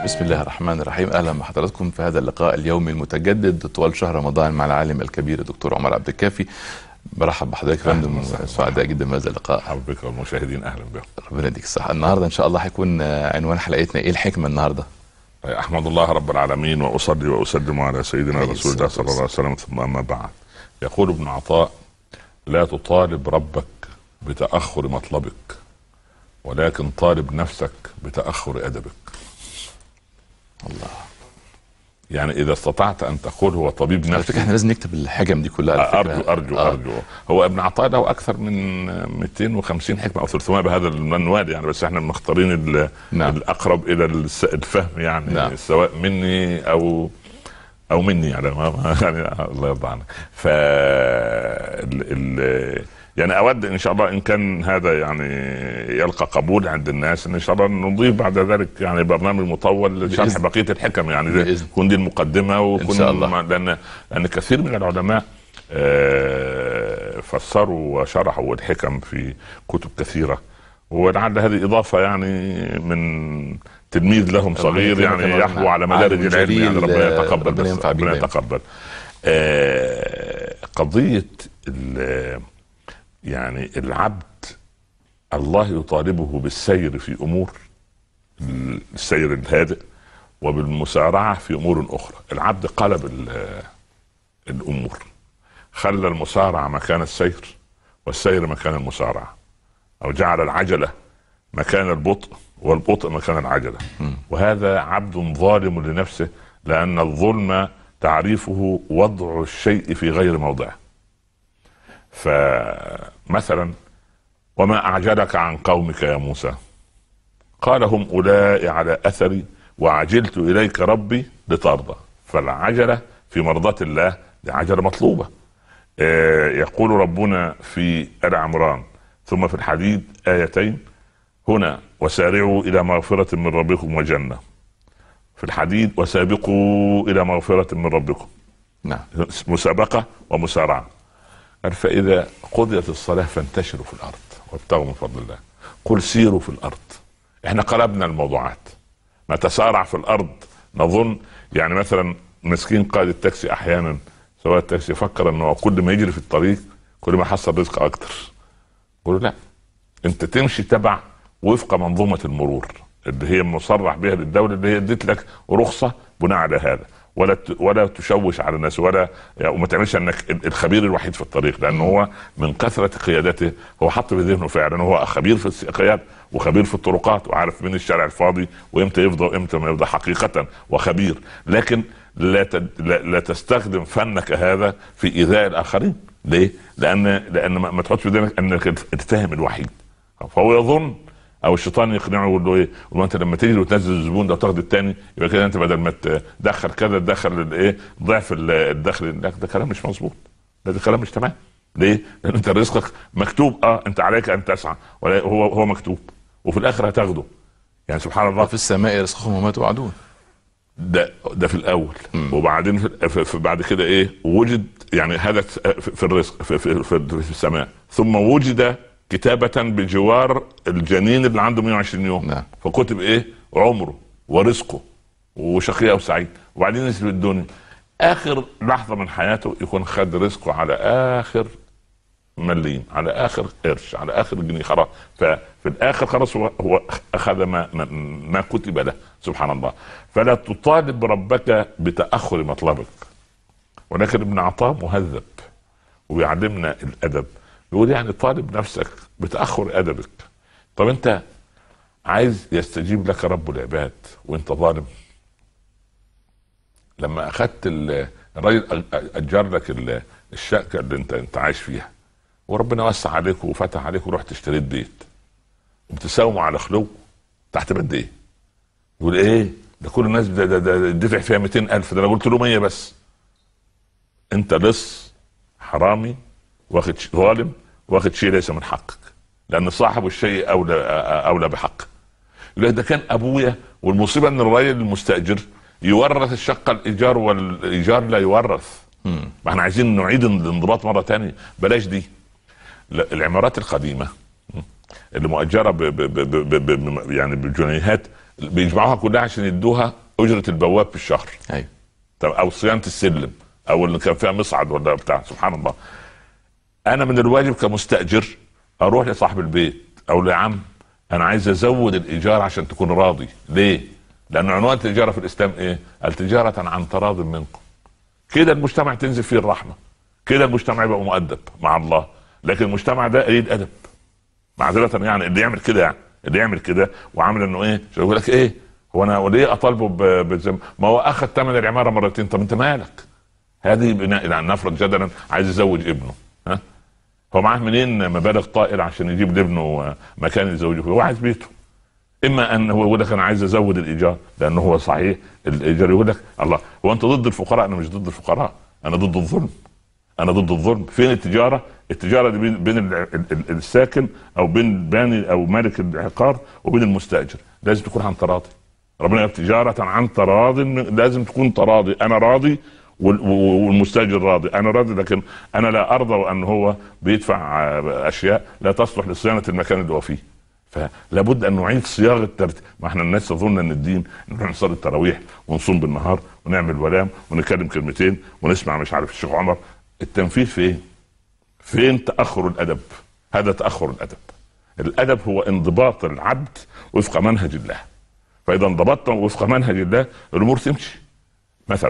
بسم الله الرحمن الرحيم اهلا بحضراتكم في هذا اللقاء اليومي المتجدد طوال شهر رمضان مع العالم الكبير الدكتور عمر عبد الكافي برحب بحضرتك يا فندم سعداء جدا بهذا اللقاء مرحبا بك والمشاهدين اهلا بهم ربنا يديك الصحه النهارده ان شاء الله هيكون عنوان حلقتنا ايه الحكمه النهارده احمد الله رب العالمين واصلي واسلم على سيدنا عليه رسول الله الصلاة صلى الله عليه وسلم ثم اما بعد يقول ابن عطاء لا تطالب ربك بتاخر مطلبك ولكن طالب نفسك بتاخر ادبك الله يعني اذا استطعت ان تقول هو طبيب على فكره نفسي احنا لازم نكتب الحكم دي كلها على فكرة. ارجو ارجو آه. ارجو هو ابن عطاء له اكثر من 250 حكمه او 300 بهذا المنوال يعني بس احنا مختارين ال- نعم. الاقرب الى الس- الفهم يعني نعم. سواء مني او او مني يعني ما ما- يعني الله يرضى عنك ف ال... ال... يعني اود ان شاء الله ان كان هذا يعني يلقى قبول عند الناس ان ان شاء الله نضيف بعد ذلك يعني برنامج مطول لشرح بإذن- بقيه الحكم يعني زي- بإذن. تكون دي المقدمه وكن إن شاء الله. ما- لان لان كثير من العلماء آه، فسروا وشرحوا الحكم في كتب كثيره ولعل هذه اضافه يعني من تلميذ لهم صغير يكرمك يعني يا مولانا. يحبو على مدارج عالم العلم يعني جليل، ربنا آه، يتقبل ربنا بس ينفع بيك ربنا دايما. يتقبل آه، قضيه ال- يعني العبد الله يطالبه بالسير في امور السير الهادئ وبالمسارعه في امور اخرى العبد قلب ال- الامور خلى المسارعه مكان السير والسير مكان المسارعه او جعل العجله مكان البطء والبطء مكان العجله وهذا عبد ظالم لنفسه لان الظلم تعريفه وضع الشيء في غير موضعه فمثلا وما اعجلك عن قومك يا موسى قال هم اولئك على اثري وعجلت اليك ربي لترضى فالعجله في مرضاه الله دي عجله مطلوبه آه، يقول ربنا في ال عمران ثم في الحديد ايتين هنا وسارعوا الى مغفره من ربكم وجنه في الحديد وسابقوا الى مغفره من ربكم نعم مسابقه ومسارعه قال فاذا قضيت الصلاه فانتشروا في الارض وابتغوا من فضل الله قل سيروا في الارض احنا قلبنا الموضوعات نتسارع في الارض نظن يعني مثلا مسكين قائد التاكسي احيانا سواء التاكسي يفكر انه كل ما يجري في الطريق كل ما حصل رزق اكتر قولوا لا انت تمشي تبع وفق منظومه المرور اللي هي مصرح بها للدوله اللي هي ادت لك رخصه بناء على هذا ولا ت- ولا تشوش على الناس ولا يعني وما تعملش انك ال- الخبير الوحيد في الطريق لانه هو من كثره قيادته هو حط في ذهنه فعلا هو خبير في القياده وخبير في الطرقات وعارف من الشارع الفاضي وامتى يفضى وامتى ما يفضى حقيقه وخبير لكن لا تد... لا, لا تستخدم فنك هذا في ايذاء الاخرين ليه؟ لان لان ما, ما تحطش في ذهنك انك الفاهم الوحيد فهو يظن او الشيطان يقنعه يقول له ايه؟ يقول له انت لما تيجي وتنزل الزبون ده وتاخد الثاني يبقى كده انت بدل ما تدخل كذا تدخل الايه؟ ضعف ال- الدخل لا ده كلام مش مظبوط ده, ده كلام مش تمام ليه؟ لان انت رزقك مكتوب اه انت عليك ان تسعى ولا هو هو مكتوب وفي الاخر هتاخده يعني سبحان الله وفي السماء رزقهم وما توعدون ده ده في الاول مم. وبعدين في, في, في بعد كده ايه وجد يعني هذا في, في الرزق في, في, في, في السماء ثم وجد كتابة بجوار الجنين اللي عنده 120 يوم نعم. فكتب ايه عمره ورزقه وشقي او سعيد وبعدين نزل الدنيا اخر لحظة من حياته يكون خد رزقه على اخر مليم على اخر قرش على اخر جنيه خلاص ففي الاخر خلاص هو, هو اخذ ما, ما, ما كتب له سبحان الله فلا تطالب ربك بتاخر مطلبك ولكن ابن عطاء مهذب ويعلمنا الادب يقول يعني طالب نفسك بتاخر ادبك طب انت عايز يستجيب لك رب العباد وانت ظالم لما اخذت ال- الراجل اجر لك ال- الشقه اللي انت انت عايش فيها وربنا وسع عليك وفتح عليك ورحت اشتريت بيت وبتساوموا على خلو تحت بند ايه؟ يقول ايه؟ ده كل الناس ده ده, ده دفع فيها 200 ألف ده انا قلت له 100 بس انت لص حرامي واخد ش- ظالم واخد شيء ليس من حقك لان صاحب الشيء اولى اولى بحقه يقول لك ده كان ابويا والمصيبه ان الراجل المستاجر يورث الشقه الايجار والايجار لا يورث مم. ما احنا عايزين نعيد الانضباط مره تانية بلاش دي لا، العمارات القديمه اللي مؤجره ب ب ب ب ب ب يعني بجنيهات بيجمعوها كلها عشان يدوها اجره البواب في الشهر ايوه طب او صيانه السلم او اللي كان فيها مصعد ولا بتاع سبحان الله انا من الواجب كمستاجر اروح لصاحب البيت او له يا عم انا عايز ازود الايجار عشان تكون راضي ليه؟ لان عنوان التجاره في الاسلام ايه؟ التجاره عن تراض منكم كده المجتمع تنزل فيه الرحمه كده المجتمع يبقى مؤدب مع الله لكن المجتمع ده يريد ادب معذره يعني اللي يعمل كده يعني اللي يعمل كده وعامل انه ايه يقول لك ايه هو انا وليه اطالبه ب- بالزم ما هو اخذ ثمن العماره مرتين طب انت مالك هذه بناء يعني نفرض جدلا عايز يزوج ابنه ها هو معاه منين مبالغ طائله عشان يجيب لابنه مكان يزوجه فيه هو عايز بيته اما ان هو يقول لك انا عايز ازود الايجار لانه هو صحيح الايجار يقول لك الله هو انت ضد الفقراء انا مش ضد الفقراء انا ضد الظلم انا ضد الظلم فين التجاره التجاره دي بين بين ال- ال- ال- الساكن او بين باني او مالك العقار وبين المستاجر لازم تكون عن تراضي ربنا يقول تجاره عن تراض لازم تكون تراضي انا راضي وال- والمستاجر راضي انا راضي لكن انا لا ارضى ان هو بيدفع آه، اشياء لا تصلح لصيانه المكان اللي هو فيه فلا بد ان نعيد صياغه ترتيب ما احنا الناس تظن ان الدين ان احنا نصلي التراويح ونصوم بالنهار ونعمل ولام ونتكلم كلمتين ونسمع مش عارف الشيخ عمر التنفيذ فين؟ فين تاخر الادب؟ هذا تاخر الادب. الادب هو انضباط العبد وفق منهج الله. فاذا انضبطت وفق منهج الله الامور تمشي. مثلا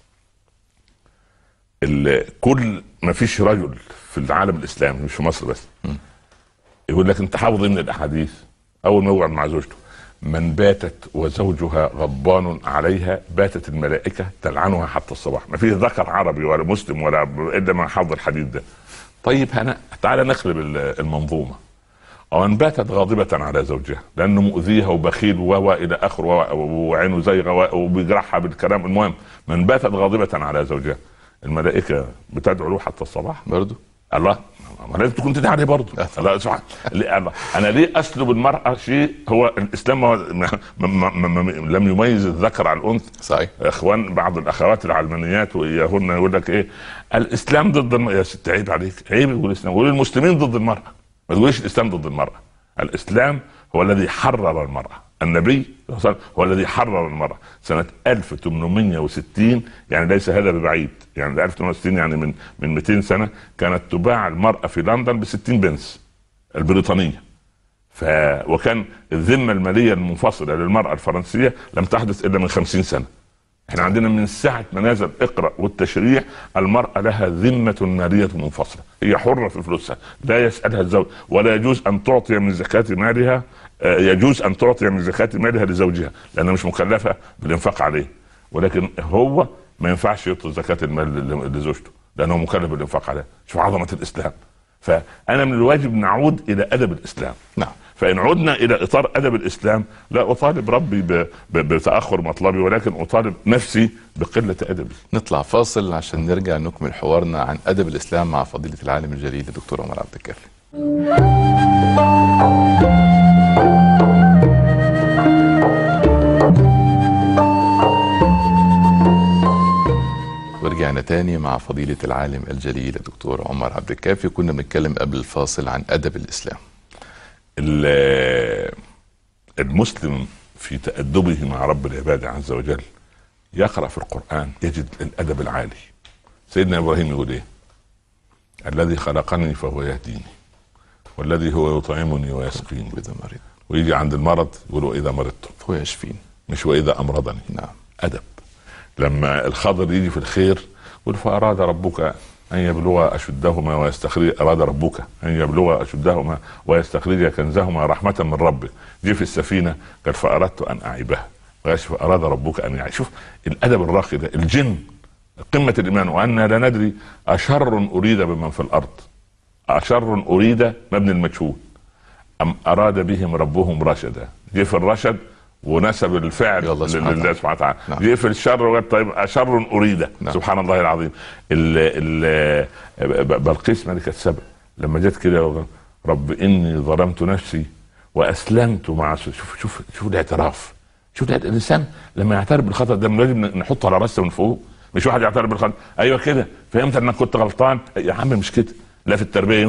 ال- كل ما فيش رجل في العالم الاسلامي مش في مصر بس يقول لك انت حافظ إيه من الاحاديث اول ما يقعد مع زوجته من باتت وزوجها غضبان عليها باتت الملائكه تلعنها حتى الصباح ما فيش ذكر عربي ولا مسلم ولا الا من حافظ الحديث ده طيب هنا تعالى نقلب ال- المنظومه ومن باتت غاضبة على زوجها لأنه مؤذيها وبخيل و إلى آخره و- وعينه زيغة و- وبيجرحها بالكلام المهم من باتت غاضبة على زوجها الملائكة بتدعو له حتى الصباح برضو الله ما لازم تكون تدعي عليه برضه الله سبحان ليه- الله انا ليه اسلب المراه شيء هو الاسلام ما ما ما ما ما لم يميز الذكر عن الانثى صحيح اخوان بعض الاخوات العلمانيات واياهن يقول لك ايه الاسلام ضد المرأة يا ست عيب عليك عيب يقول الاسلام يقول المسلمين ضد المراه ما تقولش الاسلام ضد المراه الاسلام هو الذي حرر المراه النبي صلى الله عليه وسلم هو الذي حرر المراه سنه 1860 يعني ليس هذا ببعيد يعني 1860 يعني من من 200 سنه كانت تباع المراه في لندن ب 60 بنس البريطانيه ف وكان الذمه الماليه المنفصله للمراه الفرنسيه لم تحدث الا من 50 سنه احنا عندنا من ساعه ما نزل اقرا والتشريع المراه لها ذمه ماليه منفصله هي حره في فلوسها لا يسالها الزوج ولا يجوز ان تعطي من زكاه مالها آه، يجوز ان تعطي من زكاه مالها لزوجها لانها مش مكلفه بالانفاق عليه ولكن هو ما ينفعش يعطي زكاه المال ل- لزوجته لانه مكلف بالانفاق عليها شوف عظمه الاسلام فانا من الواجب نعود الى ادب الاسلام نعم فان عدنا الى اطار ادب الاسلام لا اطالب ربي ب- ب- بتاخر مطلبي ولكن اطالب نفسي بقله ادبي نطلع فاصل عشان نرجع نكمل حوارنا عن ادب الاسلام مع فضيله العالم الجليل الدكتور عمر عبد الكافي ورجعنا تاني مع فضيلة العالم الجليل الدكتور عمر عبد الكافي كنا بنتكلم قبل الفاصل عن أدب الإسلام ال- المسلم في تأدبه مع رب العباد عز وجل يقرأ في القرآن يجد الأدب العالي سيدنا إبراهيم يقول إيه الذي خلقني فهو يهديني والذي هو يطعمني ويسقيني وإذا مرض ويجي عند المرض يقول وإذا مرضت فهو يشفين مش وإذا أمرضني نعم أدب لما الخضر يجي في الخير يقول فأراد ربك أن يبلغ أشدهما ويستخرج أراد ربك أن يبلغ أشدهما ويستخرج كنزهما رحمة من ربك جه في السفينة قال فأردت أن أعيبها ويشفى أراد ربك أن يعيب شوف الأدب الراقي ده الجن قمة الإيمان وأنا لا ندري أشر أريد بمن في الأرض أشر أريد مبني المجهول أم أراد بهم ربهم رشدا جه في الرشد ونسب الفعل يلا سبحانه لله سبحانه وتعالى نعم. جه في الشر وقال طيب أشر أريد نعم. سبحان الله العظيم ال ال بلقيس ملكة سبع لما جت كده رب إني ظلمت نفسي وأسلمت مع س- شوف شوف شوف الاعتراف شوف ده الإنسان لما يعترف بالخطأ ده لازم نحطه على راسه من فوق مش واحد يعترف بالخطأ أيوه كده فهمت إنك كنت غلطان يا عم مش كده لا في التربية ينفع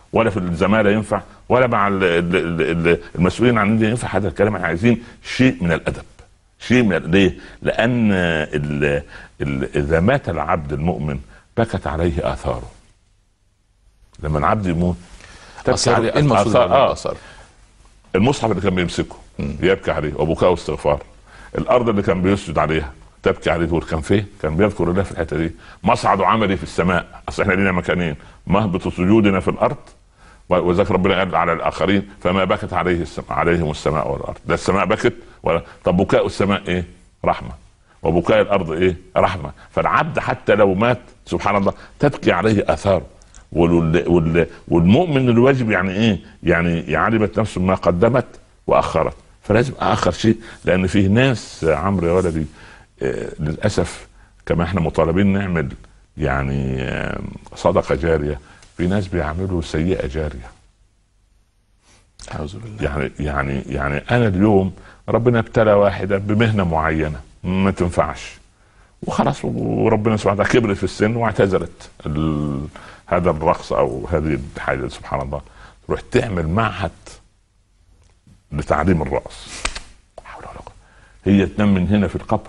ولا في الزماله ينفع ولا مع ال- ال- ال- ال- المسؤولين عن الدين ينفع هذا الكلام احنا عايزين شيء من الادب شيء من ليه؟ لان ال- ال- اذا مات العبد المؤمن بكت عليه اثاره لما العبد يموت تبكي اثار عليه ايه المقصود آثار- آه اثار المصحف اللي كان بيمسكه يبكي عليه وبكاء واستغفار الارض اللي كان بيسجد عليها تبكي عليه تقول كان فين؟ كان بيذكر الله في الحته دي مصعد عملي في السماء اصل احنا لينا مكانين مهبط سجودنا في الارض و- وذكر ربنا قال على الاخرين فما بكت عليه السماء عليهم السماء والارض ده السماء بكت ولا طب بكاء السماء ايه؟ رحمه وبكاء الارض ايه؟ رحمه فالعبد حتى لو مات سبحان الله تبكي عليه اثاره وال- وال- والمؤمن الواجب يعني ايه؟ يعني علمت نفسه ما قدمت واخرت فلازم اخر شيء لان فيه ناس آه، عمرو يا ولدي آه، للاسف كما احنا مطالبين نعمل يعني آه، صدقه جاريه في ناس بيعملوا سيئه جاريه اعوذ بالله يعني يعني يعني انا اليوم ربنا ابتلى واحده بمهنه معينه ما تنفعش وخلاص وربنا سبحانه وتعالى كبرت في السن واعتزلت ال- هذا الرقص او هذه الحاجه سبحان الله تروح تعمل معهد لتعليم الرقص حول ولا قوة. هي تنام من هنا في القبر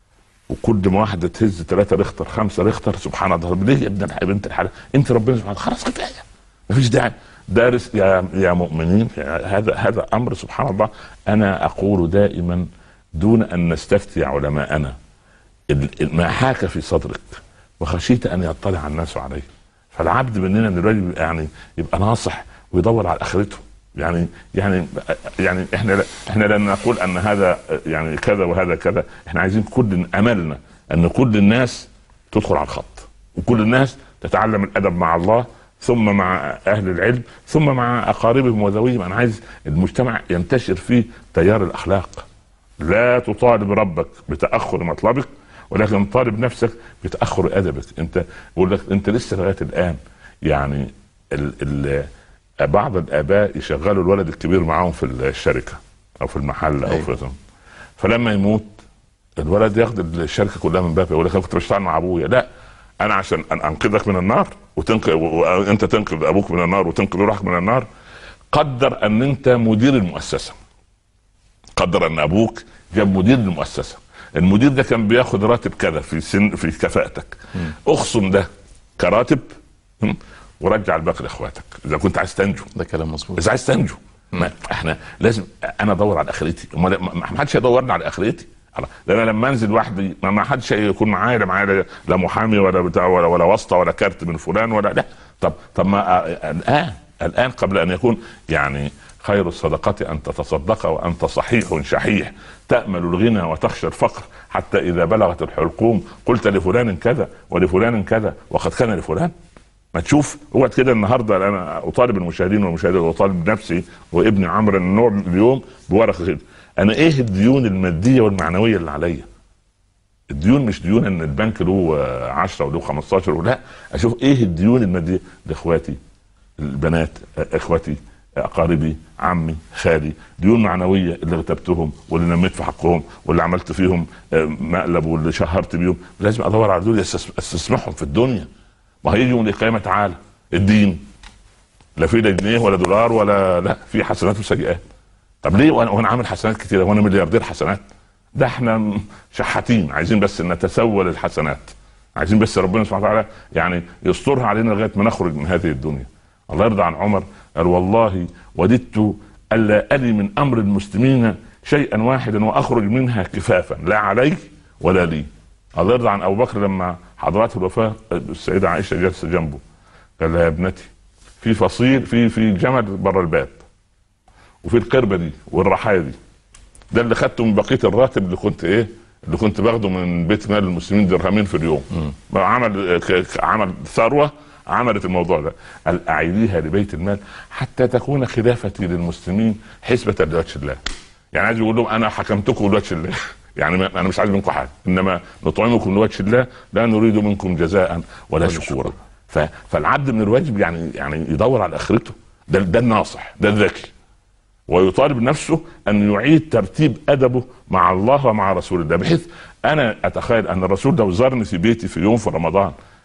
وكل ما واحده تهز ثلاثه ريختر خمسه ريختر سبحان الله طب ليه يا ابن الح- بنت الحلال انت ربنا سبحانه وتعالى خلاص كفايه مفيش داعي دارس يا يا مؤمنين هذا هذا امر سبحان الله انا اقول دائما دون ان نستفتي علماءنا ال- ال- ما حاك في صدرك وخشيت ان يطلع الناس عليه فالعبد مننا دلوقتي يعني يبقى ناصح ويدور على اخرته يعني يعني يعني احنا لا احنا لا نقول ان هذا يعني كذا وهذا كذا احنا عايزين كل املنا ان كل الناس تدخل على الخط وكل الناس تتعلم الادب مع الله ثم مع اهل العلم ثم مع اقاربهم وذويهم انا عايز المجتمع ينتشر فيه تيار الاخلاق لا تطالب ربك بتاخر مطلبك ولكن طالب نفسك بتاخر ادبك انت بقول لك انت لسه لغايه الان يعني ال ال بعض الاباء يشغلوا الولد الكبير معاهم في الشركه او في المحل او أيوة. في فلما يموت الولد ياخد الشركه كلها من بابه يقول لك انا كنت بشتغل مع ابويا لا انا عشان أن انقذك من النار وتنقذ وانت تنقذ ابوك من النار وتنقذ روحك من النار قدر ان انت مدير المؤسسه قدر ان ابوك جاب مدير المؤسسه المدير ده كان بياخد راتب كذا في سن في كفاءتك اخصم ده كراتب م? ورجع الباقي لاخواتك اذا كنت عايز تنجو ده كلام مظبوط اذا عايز تنجو ما احنا لازم انا ادور على اخرتي ما ما حدش يدورني على اخرتي الله. ده انا لما انزل وحدي ما ما حدش يكون معايا لا معايا لا- لا محامي ولا بتاع ولا ولا واسطه ولا كارت من فلان ولا لا طب طب ما آه، الان الان قبل ان يكون يعني خير الصدقة أن تتصدق وأنت صحيح شحيح تأمل الغنى وتخشى الفقر حتى إذا بلغت الحلقوم قلت لفلان كذا ولفلان كذا وقد كان لفلان ما تشوف اقعد كده النهارده انا اطالب المشاهدين والمشاهدات واطالب نفسي وابني عمرو النوع اليوم بورقه كده انا ايه الديون الماديه والمعنويه اللي عليا الديون مش ديون ان البنك له آه، 10 وله 15 ولا اشوف ايه الديون الماديه لاخواتي البنات آه، اخواتي آه، اقاربي عمي خالي ديون معنويه اللي اغتبتهم واللي نميت في حقهم واللي عملت فيهم آه، مقلب واللي شهرت بيهم لازم ادور على دول أستس- استسمحهم في الدنيا ما هيجي يوم القيامه تعالى الدين لا في لا جنيه ولا دولار ولا لا في حسنات وسيئات طب ليه وانا وانا عامل حسنات كتيره وانا ملياردير حسنات ده احنا م- شحاتين عايزين بس نتسول الحسنات عايزين بس ربنا سبحانه وتعالى يعني يسترها علينا لغايه ما نخرج من هذه الدنيا الله يرضى عن عمر قال والله وددت الا الي من امر المسلمين شيئا واحدا واخرج منها كفافا لا علي ولا لي الله يرضى عن ابو بكر لما حضرته الوفاه السيده عائشه جالسه جنبه قال لها يا ابنتي في فصيل في في جمل بره الباب وفي القربه دي والرحايا دي ده اللي خدته من بقيه الراتب اللي كنت ايه اللي كنت باخده من بيت مال المسلمين درهمين في اليوم عمل ك- ك- عمل ثروه عملت الموضوع ده قال اعيديها لبيت المال حتى تكون خلافتي للمسلمين حسبه لوجه الله يعني عايز يقول لهم انا حكمتكم لوجه الله يعني ما انا مش عايز منكم حاجه انما نطعمكم لوجه الله لا نريد منكم جزاء ولا شكورا ف- فالعبد من الواجب يعني يعني يدور على اخرته ده ده الناصح ده الذكي ويطالب نفسه ان يعيد ترتيب ادبه مع الله ومع رسول الله بحيث انا اتخيل ان الرسول لو زارني في بيتي في يوم في رمضان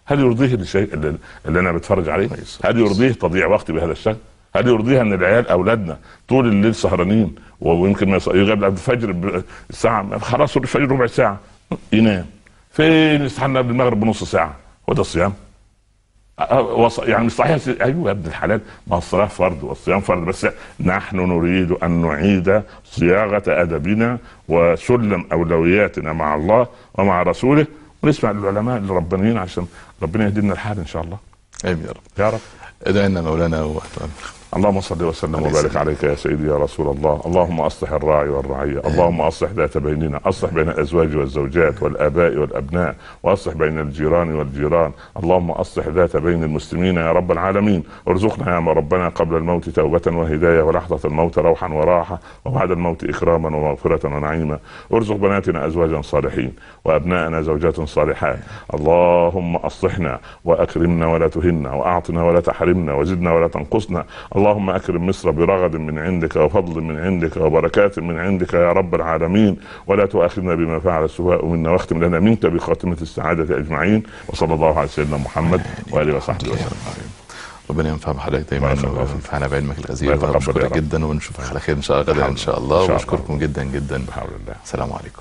هل يرضيه الشيء اللي, اللي انا بتفرج عليه؟ هل يرضيه تضييع وقتي بهذا الشكل؟ هل يرضيها ان العيال اولادنا طول الليل سهرانين ويمكن ما يص- يغيب الفجر ب- الساعه خلاص الفجر ربع ساعه ينام فين يستحمل قبل المغرب بنص ساعه هو ده الصيام؟ أه، وص- يعني مش صحيح س- ايوه يا ابن الحلال ما هو الصلاه فرض والصيام فرض بس نحن نريد ان نعيد صياغه ادبنا وسلم اولوياتنا مع الله ومع رسوله ونسمع للعلماء الربانيين عشان ربنا يهدينا الحال ان شاء الله امين يا رب يا رب ادعي لنا مولانا و... اللهم صل وسلم عليه وبارك السلام. عليك يا سيدي يا رسول الله اللهم اصلح الراعي والرعيه اللهم اصلح ذات بيننا اصلح بين الازواج والزوجات والاباء والابناء واصلح بين الجيران والجيران اللهم اصلح ذات بين المسلمين يا رب العالمين ارزقنا يا ربنا قبل الموت توبه وهدايه ولحظه الموت روحا وراحه وبعد الموت اكراما ومغفره ونعيما ارزق بناتنا ازواجا صالحين وابنائنا زوجات صالحات اللهم اصلحنا واكرمنا ولا تهنا واعطنا ولا تحرمنا وزدنا ولا تنقصنا اللهم اكرم مصر برغد من عندك وفضل من عندك وبركات من عندك يا رب العالمين ولا تؤاخذنا بما فعل السفهاء منا واختم لنا منك بخاتمه السعاده اجمعين وصلى الله على سيدنا محمد واله وصحبه وسلم ربنا ينفع بحضرتك دايما بارك الله فيك. وينفعنا بعلمك الغزير ويتقبل يا ونشكرك رب. جدا ونشوفك على خير ان شاء الله غدا ان شاء إن الله شاء الله. ونشكركم جدا جدا بحول الله السلام عليكم